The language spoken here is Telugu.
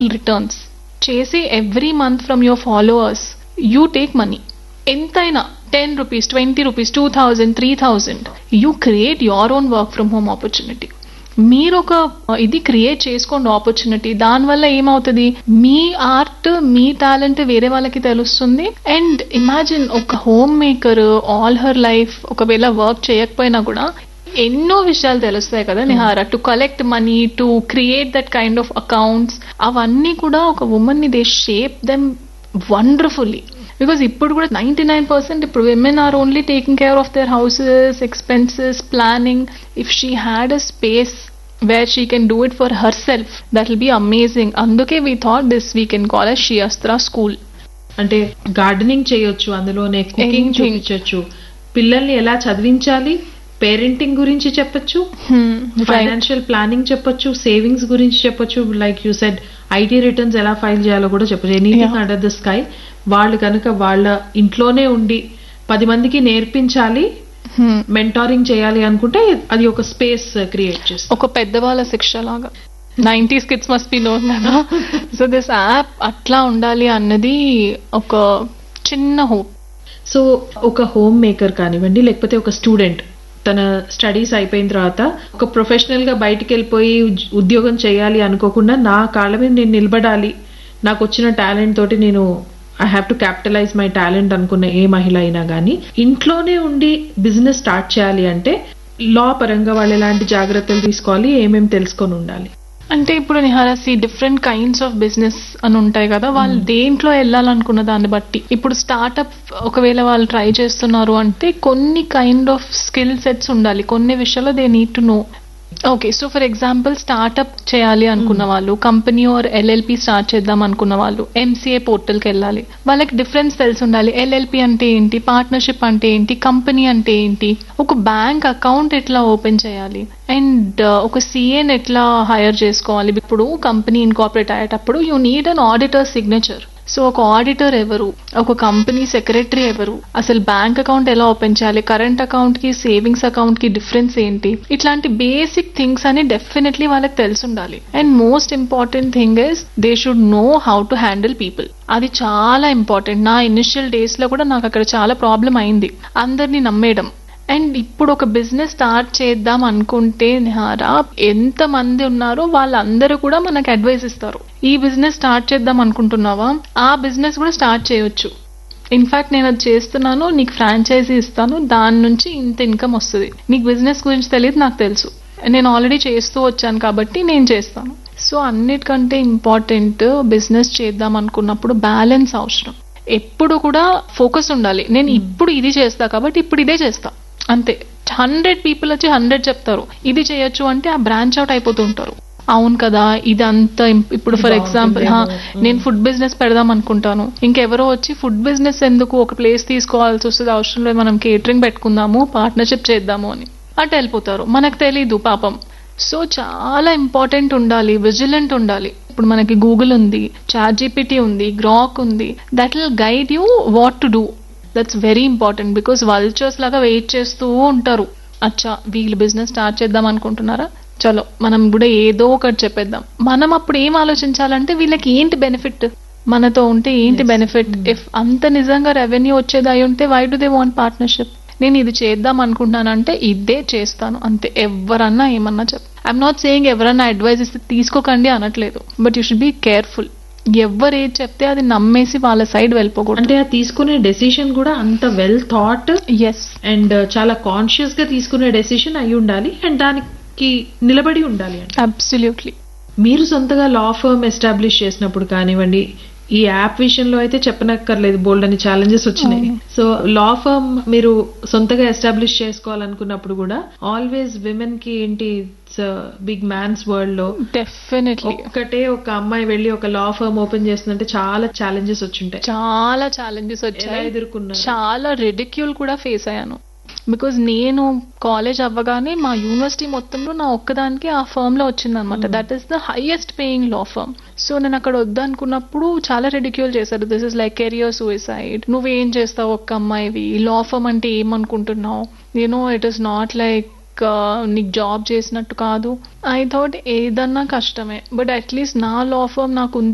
రిటర్న్స్ చేసి every month from your followers you take money ఎంతైనా ten rupees twenty rupees two thousand three thousand you create your own work from home opportunity మీరు ఒక ఇది క్రియేట్ చేసుకోండి ఆపర్చునిటీ దానివల్ల ఏమవుతుంది మీ ఆర్ట్ మీ టాలెంట్ వేరే వాళ్ళకి తెలుస్తుంది అండ్ ఇమాజిన్ ఒక home maker all her life ఒకవేళ వర్క్ చేయకపోయినా కూడా ఎన్నో విషయాలు తెలుస్తాయి కదా Nihara to collect money to create that kind of accounts అవన్నీ కూడా ఒక ఉమెన్ ని they shape them wonderfully because ఇప్పుడు కూడా నైంటీ నైన్ పర్సెంట్ ఇప్పుడు women are only taking care of their houses expenses planning if she had a space where she can do it for herself that will be amazing అందుకే we thought this we can call us Shiyastra school అంటే గార్డెనింగ్ చేయొచ్చు అందులోనే కుకింగ్ Anything. చూపించవచ్చు పిల్లల్ని ఎలా చదివించాలి పేరెంటింగ్ గురించి చెప్పొచ్చు ఫైనాన్షియల్ ప్లానింగ్ చెప్పొచ్చు సేవింగ్స్ గురించి చెప్పొచ్చు like you said IT returns ఎలా ఫైల్ చేయాలో కూడా చెప్పొచ్చు anything Yeah. Under the sky వాళ్ళు కనుక వాళ్ళ ఇంట్లోనే ఉండి పది మందికి నేర్పించాలి మెంటారింగ్ చేయాలి అనుకుంటే అది ఒక స్పేస్ క్రియేట్ చేస్తుంది ఒక పెద్దవాళ్ళ శిక్ష లాగా nineties kids must be known కదా సో దిస్ యాప్ అట్లా ఉండాలి అన్నది ఒక చిన్న హోప్ సో ఒక హోమ్ మేకర్ కానివ్వండి లేకపోతే ఒక స్టూడెంట్ తన స్టడీస్ అయిపోయిన తర్వాత ఒక ప్రొఫెషనల్ గా బయటికి వెళ్ళిపోయి ఉజ్- ఉద్యోగం చేయాలి అనుకోకుండా నా కాళ్ళ మీద నేను నిలబడాలి నాకు వచ్చిన టాలెంట్ తోటి నేను I have to capitalise my talent అనుకున్న ఏ మహిళ అయినా కానీ ఇంట్లోనే ఉండి బిజినెస్ స్టార్ట్ చేయాలి అంటే లా పరంగా వాళ్ళు ఎలాంటి జాగ్రత్తలు తీసుకోవాలి ఏమేమి తెలుసుకొని ఉండాలి అంటే ఇప్పుడు నిహారసి డిఫరెంట్ కైండ్స్ ఆఫ్ బిజినెస్ అని ఉంటాయి కదా వాళ్ళు దేంట్లో వెళ్ళాలనుకున్న దాన్ని బట్టి ఇప్పుడు స్టార్ట్అప్ ఒకవేళ వాళ్ళు ట్రై చేస్తున్నారు అంటే కొన్ని కైండ్ ఆఫ్ స్కిల్ సెట్స్ ఉండాలి కొన్ని విషయాల్లో they need to know okay so for example startup చేయాలి అనుకున్న వాళ్ళు కంపెనీ ఆర్ ఎల్ఎల్పి స్టార్ట్ చేద్దాం అనుకున్న వాళ్ళు ఎంసీఏ పోర్టల్కి వెళ్ళాలి వాళ్ళకి డిఫరెన్స్ తెలిసి ఉండాలి ఎల్ఎల్పి అంటే ఏంటి పార్ట్నర్షిప్ అంటే ఏంటి కంపెనీ అంటే ఏంటి ఒక బ్యాంక్ అకౌంట్ ఎట్లా ఓపెన్ చేయాలి అండ్ ఒక సిఏని ఎట్లా హైర్ చేసుకోవాలి ఇప్పుడు కంపెనీ ఇన్కార్పొరేట్ అయ్యేటప్పుడు you need an auditor signature so ఒక ఆడిటర్ ఎవరు ఒక కంపెనీ సెక్రటరీ ఎవరు అసలు బ్యాంక్ అకౌంట్ ఎలా ఓపెన్ చేయాలి కరెంట్ అకౌంట్ కి సేవింగ్స్ అకౌంట్ కి డిఫరెన్స్ ఏంటి ఇట్లాంటి బేసిక్ థింగ్స్ అని డెఫినెట్లీ వాళ్ళకి తెలిసి ఉండాలి and most important thing is they should know how to handle people అది చాలా ఇంపార్టెంట్ నా ఇనిషియల్ డేస్ లో కూడా నాకు అక్కడ చాలా ప్రాబ్లం అయింది అందరినీ నమ్మేయడం అండ్ ఇప్పుడు ఒక బిజినెస్ స్టార్ట్ చేద్దాం అనుకుంటే నిహారా ఎంత మంది ఉన్నారో వాళ్ళందరూ కూడా మనకు అడ్వైస్ ఇస్తారు ఈ బిజినెస్ స్టార్ట్ చేద్దాం అనుకుంటున్నావా ఆ బిజినెస్ కూడా స్టార్ట్ చేయొచ్చు ఇన్ఫాక్ట్ నేను అది చేస్తున్నాను నీకు ఫ్రాంచైజీ ఇస్తాను దాని నుంచి ఇంత ఇన్కమ్ వస్తుంది నీకు బిజినెస్ గురించి తెలియదు నాకు తెలుసు నేను ఆల్రెడీ చేస్తూ వచ్చాను కాబట్టి నేను చేస్తాను సో అన్నిటికంటే ఇంపార్టెంట్ బిజినెస్ చేద్దాం అనుకున్నప్పుడు బ్యాలెన్స్ అవసరం ఎప్పుడు కూడా ఫోకస్ ఉండాలి నేను ఇప్పుడు ఇది చేస్తా కాబట్టి ఇప్పుడు ఇదే చేస్తా అంతే హండ్రెడ్ పీపుల్ వచ్చి హండ్రెడ్ చెప్తారు ఇది చేయొచ్చు అంటే ఆ బ్రాంచ్ అవుట్ అయిపోతుంటారు అవును కదా ఇదంతా ఇం- ఇప్పుడు ఫర్ ఎగ్జాంపుల్ నేను ఫుడ్ బిజినెస్ పెడదాం అనుకుంటాను ఇంకెవరో వచ్చి ఫుడ్ బిజినెస్ ఎందుకు ఒక ప్లేస్ తీసుకోవాల్సి వస్తుంది అవసరం లేదు మనం కేటరింగ్ పెట్టుకుందాము పార్ట్నర్షిప్ చేద్దాము అని అటు వెళ్ళిపోతారు మనకు తెలీదు పాపం సో చాలా ఇంపార్టెంట్ ఉండాలి విజిలెంట్ ఉండాలి ఇప్పుడు మనకి గూగుల్ ఉంది చాట్ జీపీటీ ఉంది గ్రాక్ ఉంది that will guide you what to do that's very important because vultures లాగా వెయిట్ చేస్తూ ఉంటారు అచ్చా వీళ్ళు బిజినెస్ స్టార్ట్ చేద్దాం అనుకుంటున్నారా చలో మనం కూడా ఏదో ఒకటి చెప్పేద్దాం మనం అప్పుడు ఏం ఆలోచించాలంటే వీళ్ళకి ఏంటి బెనిఫిట్ మనతో ఉంటే ఏంటి బెనిఫిట్ ఇఫ్ అంత నిజంగా రెవెన్యూ వచ్చేది అయి ఉంటే why do they want partnership నేను ఇది చేద్దాం అనుకుంటున్నానంటే ఇదే చేస్తాను అంతే ఎవరన్నా ఏమన్నా చెప్ ఐఎమ్ నాట్ సేయింగ్ ఎవరన్నా అడ్వైస్ ఇస్తే తీసుకోకండి అనట్లేదు but you should be careful ఎవరు ఏది చెప్తే అది నమ్మేసి వాళ్ళ సైడ్ వెళ్ళిపోకూడదు అంటే ఆ తీసుకునే డెసిషన్ కూడా అంత వెల్ థాట్ ఎస్ అండ్ చాలా కాన్షియస్ గా తీసుకునే డెసిషన్ అయి ఉండాలి అండ్ దానికి నిలబడి ఉండాలి అండి అబ్సల్యూట్లీ మీరు సొంతగా లా ఫర్మ్ ఎస్టాబ్లిష్ చేసినప్పుడు కానివ్వండి ఈ యాప్ విషయంలో అయితే చెప్పనక్కర్లేదు బోల్డ్ అని ఛాలెంజెస్ వచ్చినాయి సో లా ఫర్మ్ మీరు సొంతగా ఎస్టాబ్లిష్ చేసుకోవాలనుకున్నప్పుడు కూడా ఆల్వేస్ విమెన్ కి ఏంటి బిగ్ మ్యాన్స్ వరల్డ్ లో డెఫినెట్లీ ఒక్కటే ఒక అమ్మాయి వెళ్ళి ఒక లా ఫర్మ్ ఓపెన్ చేస్తుందంటే చాలా ఛాలెంజెస్ వచ్చుంటాయి చాలా ఛాలెంజెస్ ఎలా వచ్చాయి ఎదుర్కొన్నారు చాలా రెడిక్యూల్ కూడా ఫేస్ అయ్యాను బికాజ్ నేను కాలేజ్ అవ్వగానే మా యూనివర్సిటీ మొత్తంలో నా ఒక్కదానికి ఆ ఫర్మ్ లో వచ్చిందనమాట that is the highest paying law firm so నేను అక్కడ వద్దనుకున్నప్పుడు చాలా రెడిక్యూల్ చేశారు this is like career suicide నువ్వేం చేస్తావు ఒక్క అమ్మాయివి లా ఫర్మ్ అంటే ఏమనుకుంటున్నావు you know it is not like నీకు జాబ్ చేసినట్టు కాదు ఐ థాట్ ఏదన్నా కష్టమే బట్ అట్లీస్ట్ నా లా ఫర్మ్ నాకు ఉంది